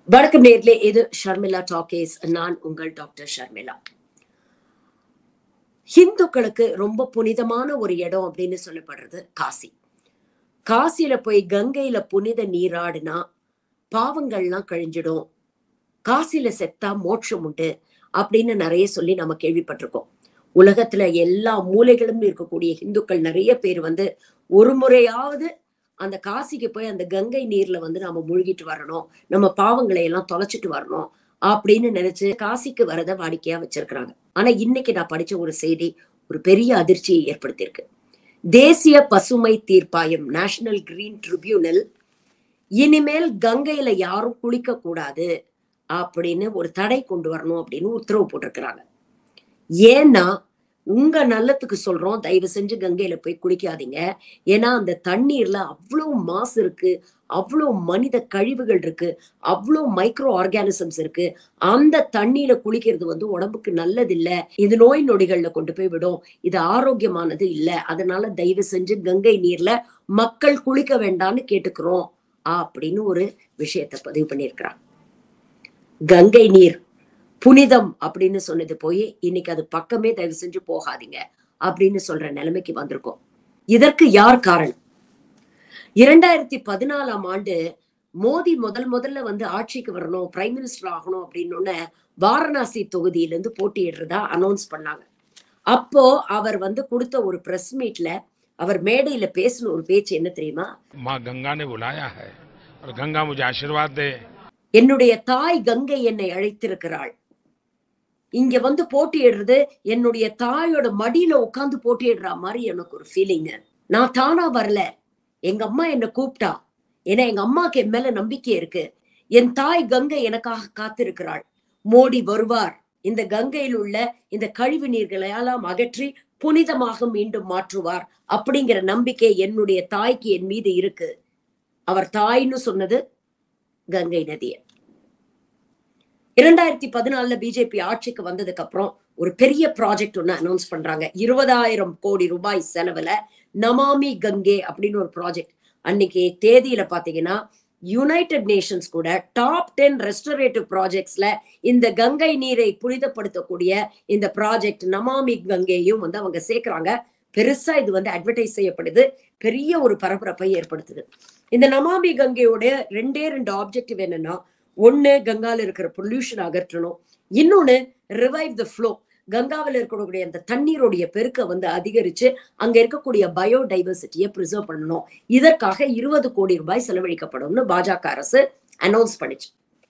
வணக்கம் நேர்களே இது ஷர்மிளா டாக்கேஸ் நான் உங்கள் டாக்டர் ஷர்மிளா ஹிந்துக்களுக்கு ரொம்ப புனிதமான ஒரு இடம் அப்படின்னு சொல்லப்படுறது காசி காசியில போய் கங்கையில புனித நீராடினா பாவங்கள்லாம் கழிஞ்சிடும் காசியில செத்தா மோட்சம் உண்டு அப்படின்னு நிறைய சொல்லி நம்ம கேள்விப்பட்டிருக்கோம் உலகத்துல எல்லா மூலைகளும் இருக்கக்கூடிய ஹிந்துக்கள் நிறைய பேர் வந்து ஒரு முறையாவது அந்த காசிக்கு போய் அந்த கங்கை நீர்ல வந்து நாம மூழ்கிட்டு வரணும் நம்ம பாவங்களை எல்லாம் தொலைச்சிட்டு வரணும் அப்படின்னு நினைச்சு காசிக்கு வரத வாடிக்கையா வச்சிருக்கிறாங்க ஆனா இன்னைக்கு நான் படிச்ச ஒரு செய்தி ஒரு பெரிய அதிர்ச்சியை ஏற்படுத்தியிருக்கு தேசிய பசுமை தீர்ப்பாயம் நேஷனல் கிரீன் ட்ரிபியூனல் இனிமேல் கங்கையில யாரும் குளிக்க கூடாது அப்படின்னு ஒரு தடை கொண்டு வரணும் அப்படின்னு உத்தரவு போட்டிருக்கிறாங்க ஏன்னா உங்க நல்லத்துக்கு சொல்றோம் தயவு செஞ்சு கங்கையில போய் குளிக்காதீங்க ஏன்னா அந்த தண்ணீர்ல அவ்வளவு மாசு இருக்கு அவ்வளவு மனித கழிவுகள் இருக்கு அவ்வளவு மைக்ரோ ஆர்கானிசம்ஸ் இருக்கு அந்த தண்ணியில குளிக்கிறது வந்து உடம்புக்கு நல்லது இல்ல இது நோய் நொடிகள்ல கொண்டு போய் விடும் இது ஆரோக்கியமானது இல்ல அதனால தயவு செஞ்சு கங்கை நீர்ல மக்கள் குளிக்க வேண்டாம்னு கேட்டுக்கிறோம் அப்படின்னு ஒரு விஷயத்தை பதிவு பண்ணியிருக்கிறாங்க கங்கை நீர் புனிதம் அப்படின்னு சொன்னது போய் இன்னைக்கு அது பக்கமே தயவு செஞ்சு போகாதீங்க அப்படின்னு சொல்ற நிலைமைக்கு வந்திருக்கோம் இதற்கு யார் காரணம் இரண்டாயிரத்தி பதினாலாம் ஆண்டு மோடி முதல் முதல்ல வந்து ஆட்சிக்கு வரணும் பிரைம் மினிஸ்டர் ஆகணும் அப்படின்னு வாரணாசி தொகுதியிலிருந்து போட்டியிடுறதா அனௌன்ஸ் பண்ணாங்க அப்போ அவர் வந்து கொடுத்த ஒரு பிரஸ் மீட்ல அவர் மேடையில பேசின ஒரு பேச்சு என்ன தெரியுமா माँ गंगा ने बुलाया है और गंगा मुझे आशीर्वाद दे என்னுடைய தாய் கங்கை என்னை அழைத்திருக்கிறாள் இங்க வந்து போட்டியிடுறது என்னுடைய தாயோட மடியில உட்கார்ந்து போட்டியிடுற மாதிரி எனக்கு ஒரு ஃபீலிங் நான் தானா வரல எங்க அம்மா என்ன கூப்பிட்டா ஏன்னா எங்க அம்மாக்கு என் மேல நம்பிக்கை இருக்கு என் தாய் கங்கை எனக்காக காத்திருக்கிறாள் மோடி வருவார் இந்த கங்கையில் உள்ள இந்த கழிவு நீர்களை எல்லாம் அகற்றி புனிதமாக மீண்டும் மாற்றுவார் அப்படிங்கிற நம்பிக்கை என்னுடைய தாய்க்கு என் மீது இருக்கு அவர் தாய்னு சொன்னது கங்கை நதியை இரண்டாயிரத்தி பதினாலுல பிஜேபி ஆட்சிக்கு வந்ததுக்கு அப்புறம் ஒரு பெரிய ப்ராஜெக்ட் ஒண்ணு அனௌன்ஸ் பண்றாங்க இருபதாயிரம் கோடி ரூபாய் செலவுல நமாமி கங்கே அப்படின்னு ஒரு ப்ராஜெக்ட் அன்னைக்கு தேதியில பாத்தீங்கன்னா யுனைடெட் நேஷன்ஸ் கூட டாப் டென் ரெஸ்டரேட்டிவ் ப்ராஜெக்ட்ஸ்ல இந்த கங்கை நீரை புனிதப்படுத்தக்கூடிய இந்த ப்ராஜெக்ட் நமாமி கங்கேயும் வந்து அவங்க சேர்க்கிறாங்க பெருசா இது வந்து அட்வர்டைஸ் செய்யப்படுது பெரிய ஒரு பரபரப்பை ஏற்படுத்துது இந்த நமாமி கங்கையோட ரெண்டே ரெண்டு ஆப்ஜெக்டிவ் என்னன்னா ஒண்ணு கங்கால இருக்கிற பொல்யூஷன் அகற்றணும் இன்னொன்னு ரிவைவ் த ஃப்ளோ கங்காவில் இருக்கக்கூடிய அந்த தண்ணீருடைய பெருக்க வந்து அதிகரிச்சு அங்க இருக்கக்கூடிய பயோடைவர்சிட்டியை ப்ரிசர்வ் பண்ணணும் இதற்காக இருபது கோடி ரூபாய் செலவழிக்கப்படும்னு பாஜக அரசு அனௌன்ஸ் பண்ணிச்சு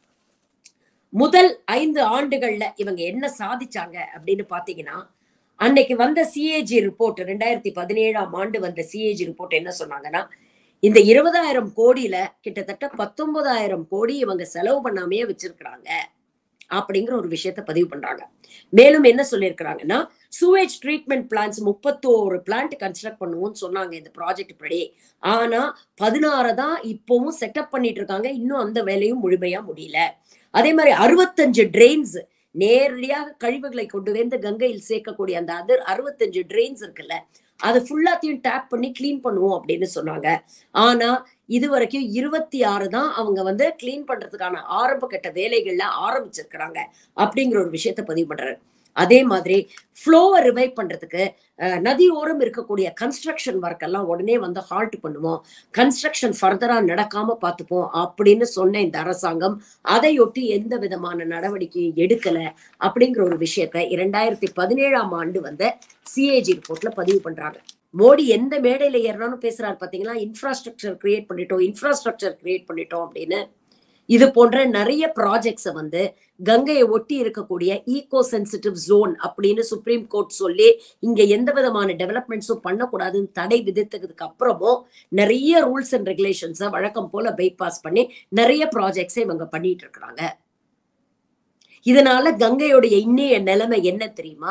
முதல் ஐந்து ஆண்டுகள்ல இவங்க என்ன சாதிச்சாங்க அப்படின்னு பாத்தீங்கன்னா அன்னைக்கு வந்த சிஏஜி ரிப்போர்ட் ரெண்டாயிரத்தி பதினேழாம் ஆண்டு வந்த சிஏஜி ரிப்போர்ட் என்ன சொன்னாங்கன்னா இந்த இருபதாயிரம் கோடியில கிட்டத்தட்ட பத்தொன்பதாயிரம் கோடி இவங்க செலவு பண்ணாமையே வச்சிருக்கிறாங்க அப்படிங்கிற ஒரு விஷயத்த பதிவு பண்றாங்க மேலும் என்ன சொல்லியிருக்கிறாங்கன்னா சூவேஜ் ட்ரீட்மெண்ட் பிளான்ஸ் முப்பத்தோரு பிளான்ட் கன்ஸ்ட்ரக்ட் பண்ணுவோம்னு சொன்னாங்க இந்த ப்ராஜெக்ட் படி ஆனா பதினாறு தான் இப்பவும் செட்டப் பண்ணிட்டு இருக்காங்க இன்னும் அந்த வேலையும் முழுமையா முடியல அதே மாதிரி அறுபத்தஞ்சு ட்ரெயின்ஸ் நேரடியாக கழிவுகளை கொண்டு வந்து கங்கையில் சேர்க்கக்கூடிய அந்த அதர் அறுபத்தஞ்சு ட்ரெயின்ஸ் இருக்குல்ல அது ஃபுல்லாத்தையும் டேப் பண்ணி க்ளீன் பண்ணுவோம் அப்படின்னு சொன்னாங்க ஆனா இது வரைக்கும் இருபத்தி ஆறு தான் அவங்க வந்து க்ளீன் பண்றதுக்கான ஆரம்ப கட்ட வேலைகள்ல ஆரம்பிச்சிருக்கிறாங்க அப்படிங்கிற ஒரு விஷயத்த பதிவு பண்றாரு அதே மாதிரி ஃப்ளோவை ரிவைவ் பண்றதுக்கு அஹ், நதியோரம் இருக்கக்கூடிய கன்ஸ்ட்ரக்ஷன் ஒர்க் எல்லாம் உடனே வந்து ஹால்ட் பண்ணுவோம் கன்ஸ்ட்ரக்ஷன் ஃபர்தரா நடக்காம பார்த்துப்போம் அப்படின்னு சொன்ன இந்த அரசாங்கம் அதையொட்டி எந்த விதமான நடவடிக்கையும் எடுக்கல அப்படிங்கிற ஒரு விஷயத்த இரண்டாயிரத்தி பதினேழாம் ஆண்டு வந்த சிஏஜி ரிப்போர்ட்ல பதிவு பண்றாங்க மோடி எந்த மேடையில ஏறினாலும் பேசுறாரு பாத்தீங்களா இன்ஃப்ராஸ்ட்ரக்சர் கிரியேட் பண்ணிட்டோம் இன்ஃப்ராஸ்ட்ரக்சர் கிரியேட் பண்ணிட்டோம் அப்படின்னு இது போன்ற நிறைய ப்ராஜெக்ட்ஸை வந்து கங்கையை ஒட்டி இருக்கக்கூடிய ஈகோ சென்சிட்டிவ் ஜோன் அப்படின்னு சுப்ரீம் கோர்ட் சொல்லி இங்க எந்த விதமான டெவலப்மெண்ட்ஸும் பண்ணக்கூடாதுன்னு தடை விதித்ததுக்கு அப்புறமும் நிறைய ரூல்ஸ் அண்ட் ரெகுலேஷன்ஸை வழக்கம் போல பைபாஸ் பண்ணி நிறைய ப்ராஜெக்ட்ஸை இவங்க பண்ணிட்டு இருக்கிறாங்க இதனால கங்கையோடைய இன்னைய நிலைமை என்ன தெரியுமா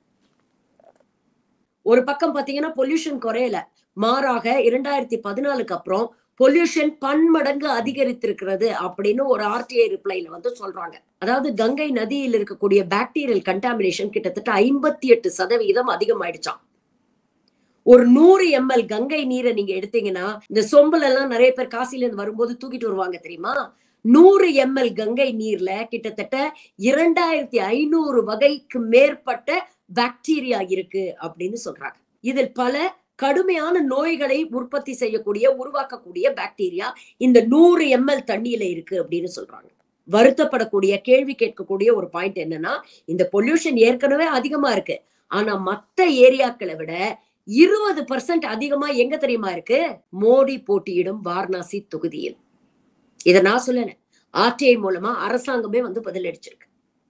ஒரு பக்கம் பாத்தீங்கன்னா பொல்யூஷன் குறையல மாறாக இரண்டாயிரத்தி பதினாலுக்கு அப்புறம் பொல்யூஷன் பன்மடங்கு அதிகரித்திருக்கிறது அப்படின்னு ஒரு ஆர்டிஐ ரிப்ளைல வந்து சொல்றாங்க அதாவது கங்கை நதியில் இருக்கக்கூடிய பாக்டீரியல் கண்டாமினேஷன் கிட்டத்தட்ட ஐம்பத்தி எட்டு சதவீதம் அதிகமாயிடுச்சாம் ஒரு நூறு எம்எல் கங்கை நீரை நீங்க எடுத்தீங்கன்னா இந்த சொம்புல எல்லாம் நிறைய பேர் காசில இருந்து வரும்போது தூக்கிட்டு வருவாங்க தெரியுமா நூறு எம்எல் கங்கை நீர்ல கிட்டத்தட்ட இரண்டாயிரத்தி ஐநூறு வகைக்கு மேற்பட்ட பாக்டீரியா இருக்கு அப்படின்னு சொல்றாங்க இதில் பல கடுமையான நோய்களை உற்பத்தி செய்யக்கூடிய உருவாக்கக்கூடிய பாக்டீரியா இந்த நூறு எம்எல் தண்ணியில இருக்கு அப்படின்னு சொல்றாங்க வருத்தப்படக்கூடிய கேள்வி கேட்கக்கூடிய ஒரு பாயிண்ட் என்னன்னா இந்த பொல்யூஷன் ஏற்கனவே அதிகமா இருக்கு ஆனா மத்த ஏரியாக்களை விட இருபது பர்சன்ட் அதிகமா எங்க தெரியுமா இருக்கு மோடி போட்டியிடும் வாரணாசி தொகுதியில் இதை நான் சொல்லல ஆர்டிஐ மூலமா அரசாங்கமே வந்து பதிலளிச்சிருக்கு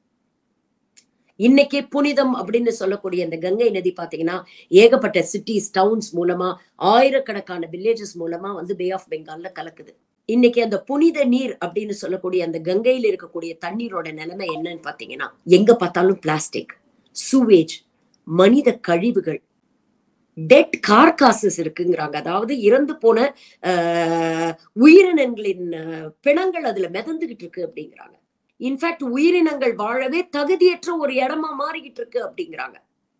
இன்னைக்கு புனிதம் அப்படின்னு சொல்லக்கூடிய இந்த கங்கை நதி பாத்தீங்கன்னா ஏகப்பட்ட சிட்டிஸ் டவுன்ஸ் மூலமா ஆயிரக்கணக்கான வில்லேஜஸ் மூலமா வந்து பே ஆஃப் பெங்கால்ல கலக்குது இன்னைக்கு அந்த புனித நீர் அப்படின்னு சொல்லக்கூடிய அந்த கங்கையில இருக்கக்கூடிய தண்ணீரோட நிலைமை என்னன்னு பாத்தீங்கன்னா எங்க பார்த்தாலும் பிளாஸ்டிக் சூவேஜ் மனித கழிவுகள் டெட் கார்காசஸ் இருக்குங்கிறாங்க அதாவது இறந்து போன ஆஹ், உயிரினங்களின் ஆஹ், பிணங்கள் அதுல மிதந்துகிட்டு இருக்கு அப்படிங்கிறாங்க இன்ஃபேக்ட் உயிரினங்கள் வாழவே தகுதியற்ற ஒரு இடமா மாறிக்கிட்டு இருக்கு அப்படிங்கிறாங்க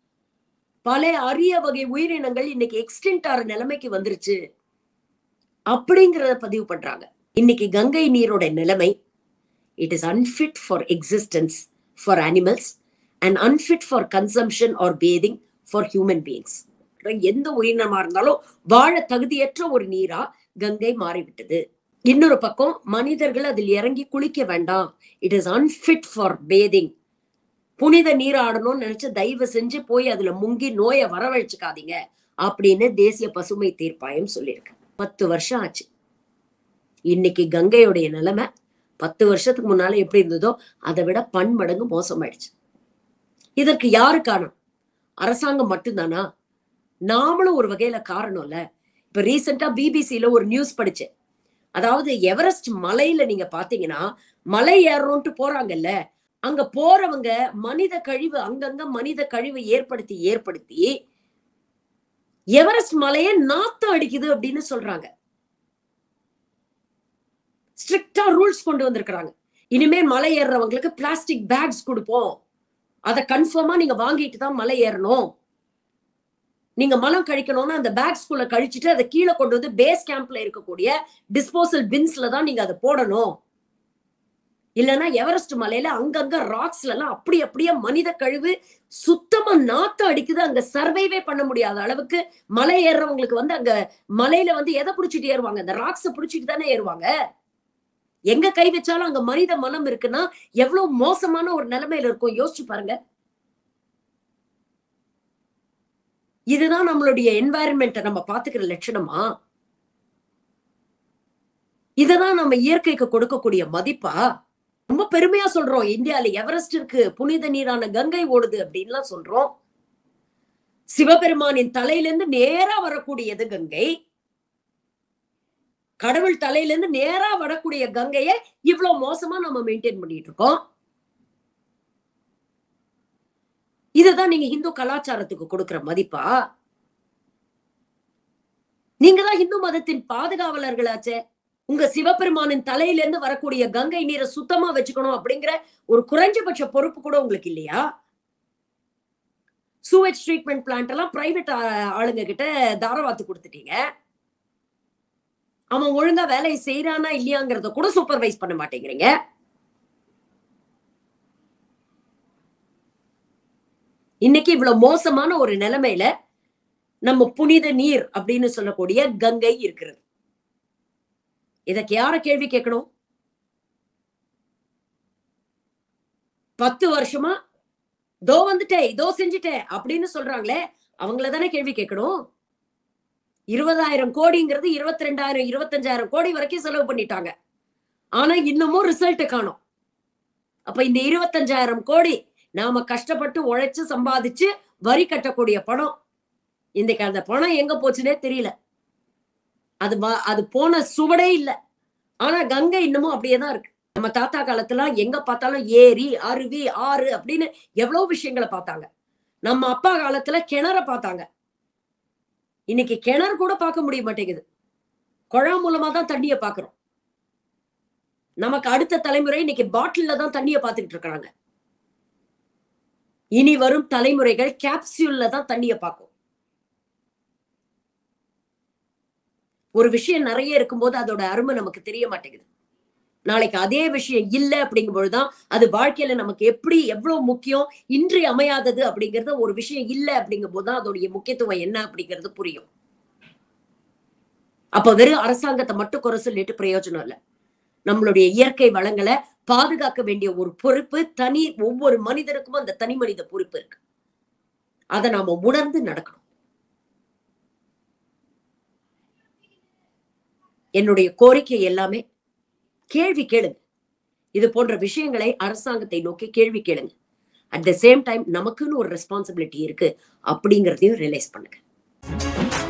பல அரிய வகை உயிரினங்கள் இன்னைக்கு எக்ஸ்டென்ட் ஆற நிலைமைக்கு வந்துருச்சு அப்படிங்கிறத பதிவு பண்றாங்க இன்னைக்கு கங்கை நீரோட நிலைமை it is unfit for existence for animals and unfit for consumption or bathing for human beings எந்த உயிரினமா இருந்தாலும் வாழ தகுதியற்ற ஒரு நீரா கங்கை மாறிவிட்டது இன்னொரு பக்கம் மனிதர்கள் அதில் இறங்கி குளிக்க வேண்டாம் it is unfit for bathing புனித நீராடணும்னு நினைச்சு தயவு செஞ்சு போய் அதுல முங்கி நோயை வரவழைச்சுக்காதீங்க அப்படின்னு தேசிய பசுமை தீர்ப்பாயம் சொல்லியிருக்கு பத்து வருஷம் ஆச்சு இன்னைக்கு கங்கையுடைய நிலைமை பத்து வருஷத்துக்கு முன்னால எப்படி இருந்ததோ அதை விட பன்மடங்கு மோசமாயிடுச்சு இதற்கு யாரு காரணம் அரசாங்கம் மட்டும்தானா நாமளும் ஒரு வகையில காரணம் இல்ல இப்ப ரீசெண்டா பிபிசில ஒரு நியூஸ் படிச்சேன் அதாவது எவரெஸ்ட் மலையில நீங்க பாத்தீங்கன்னா மலை ஏறணும்ட்டு போறாங்கல்ல அங்க போறவங்க மனித கழிவு அங்கங்க மனித கழிவு ஏற்படுத்தி ஏற்படுத்தி எவரெஸ்ட் மலையே நாத்தம் அடிக்குது அப்படின்னு சொல்றாங்க ஸ்ட்ரிக்டா ரூல்ஸ் கொண்டு வந்திருக்கிறாங்க இனிமேல் மலை ஏறுறவங்களுக்கு பிளாஸ்டிக் பேக்ஸ் கொடுப்போம் அதை கன்ஃபார்மா நீங்க வாங்கிட்டு தான் மலை ஏறணும் நீங்க மலம் கழிக்கணும்னா அந்த பேக்ஸ்குள்ள கழிச்சிட்டு அதை கீழே கொண்டு வந்து பேஸ் கேம்ப்ல இருக்கக்கூடிய டிஸ்போசல் பின்ஸ்ல தான் நீங்க அதை போடணும் இல்லைன்னா எவரெஸ்ட் மலையில அங்கங்க ராக்ஸ்ல எல்லாம் அப்படி அப்படியே மனித கழிவு சுத்தமா நாத்தம் அடிக்குது அங்க சர்வைவே பண்ண முடியாத அளவுக்கு மலை ஏறுறவங்களுக்கு வந்து அங்க மலையில வந்து எதை பிடிச்சிட்டு ஏறுவாங்க அந்த ராக்ஸ பிடிச்சிட்டு தானே ஏறுவாங்க எங்க கை வச்சாலும் அங்க மனித மனம் இருக்குன்னா எவ்வளவு மோசமான ஒரு நிலைமையில இருக்கும் யோசிச்சு பாருங்க இதுதான் நம்மளுடைய என்வாயர்மெண்ட்டை நம்ம பாத்துக்கிற லட்சணமா இததான் நம்ம இயற்கைக்கு கொடுக்கக்கூடிய மதிப்பா ரொம்ப பெருமையா சொல்றோம் இந்தியால எவரெஸ்ட் இருக்கு புனித நீரான கங்கை ஓடுது அப்படின்லாம் சொல்றோம் சிவபெருமானின் தலையிலிருந்து நேரா வரக்கூடியது கங்கை கடவுள் தலையிலிருந்து நேரா வரக்கூடிய கங்கையை இவ்வளவு மோசமா நம்ம மெயின்டைன் பண்ணிட்டு இருக்கோம் இதுதான் நீங்க இந்து கலாச்சாரத்துக்கு கொடுக்கிற மதிப்பா நீங்க தான் இந்து மதத்தின் பாதுகாவலர்களாச்சே உங்க சிவபெருமானின் தலையில இருந்து வரக்கூடிய கங்கை நீரை சுத்தமா வச்சுக்கணும் அப்படிங்கிற ஒரு குறைஞ்சபட்ச பொறுப்பு கூட உங்களுக்கு இல்லையா சூவேஜ் ட்ரீட்மெண்ட் பிளான்ட் எல்லாம் பிரைவேட் ஆளுங்க கிட்ட தாரவாத்து கொடுத்துட்டீங்க அவன் ஒழுங்கா வேலையை செய்யறானா இல்லையாங்கிறத கூட சூப்பர்வைஸ் பண்ண மாட்டேங்கிறீங்க இன்னைக்கு இவ்வளவு மோசமான ஒரு நிலைமையில நம்ம புனித நீர் அப்படின்னு சொல்லக்கூடிய கங்கை இருக்கிறது இதற்கு யார கேள்வி கேட்கணும் பத்து வருஷமா தோ வந்துட்டே இதோ செஞ்சுட்டேன் அப்படின்னு சொல்றாங்களே அவங்கள தானே கேள்வி கேட்கணும் இருபதாயிரம் கோடிங்கிறது இருபத்தி ரெண்டாயிரம் இருபத்தஞ்சாயிரம் கோடி வரைக்கும் செலவு பண்ணிட்டாங்க ஆனா இன்னமும் ரிசல்ட் காணும் அப்ப இந்த இருபத்தஞ்சாயிரம் கோடி நாம கஷ்டப்பட்டு உழைச்சு சம்பாதிச்சு வரி கட்டக்கூடிய பணம் இன்னைக்கு அந்த பணம் எங்க போச்சுன்னே தெரியல அது வ- அது போன சுவடே இல்ல ஆனா கங்கை இன்னமும் அப்படியே தான் இருக்கு நம்ம தாத்தா காலத்துல எங்க பார்த்தாலும் ஏரி அருவி ஆறு அப்படின்னு எவ்வளவு விஷயங்களை பார்த்தாங்க நம்ம அப்பா காலத்துல கிணற பார்த்தாங்க இன்னைக்கு கிணறு கூட பார்க்க முடிய மாட்டேங்குது குழாய் மூலமா தான் தண்ணிய பாக்குறோம் நமக்கு அடுத்த தலைமுறை இன்னைக்கு பாட்டில்ல தான் தண்ணிய பார்த்துக்கிட்டு இருக்காங்க இனி வரும் தலைமுறைகள் கேப்சியூல்ல தான் தண்ணிய பார்க்கும் ஒரு விஷயம் நிறைய இருக்கும்போது அதோட அருமை நமக்கு தெரிய மாட்டேங்குது நாளைக்கு அதே விஷயம் இல்ல அப்படிங்கும் பொழுதுதான் அது வாழ்க்கையில நமக்கு எப்படி எவ்வளவு முக்கியம் இன்றி அமையாதது அப்படிங்கறது ஒரு விஷயம் இல்ல அப்படிங்கும் போதுதான் அதோடைய முக்கியத்துவம் என்ன அப்படிங்கிறது புரியும் அப்ப வெறும் அரசாங்கத்தை மட்டும் குறை சொல்லிட்டு பிரயோஜனம் இல்ல நம்மளுடைய இயற்கை வளங்களை பாதுகாக்க வேண்டிய ஒரு பொறுப்பு தனி ஒவ்வொரு மனிதனுக்கும் அந்த தனி மனித பொறுப்பு இருக்கு அதை நாம உணர்ந்து நடக்கணும் என்னுடைய கோரிக்கை எல்லாமே கேள்வி கேளுங்க இது போன்ற விஷயங்களை அரசாங்கத்தை நோக்கி கேள்வி கேளுங்க அட் த சேம் டைம் நமக்குன்னு ஒரு ரெஸ்பான்சிபிலிட்டி இருக்கு அப்படிங்கறதையும் ரியலைஸ் பண்ணுங்க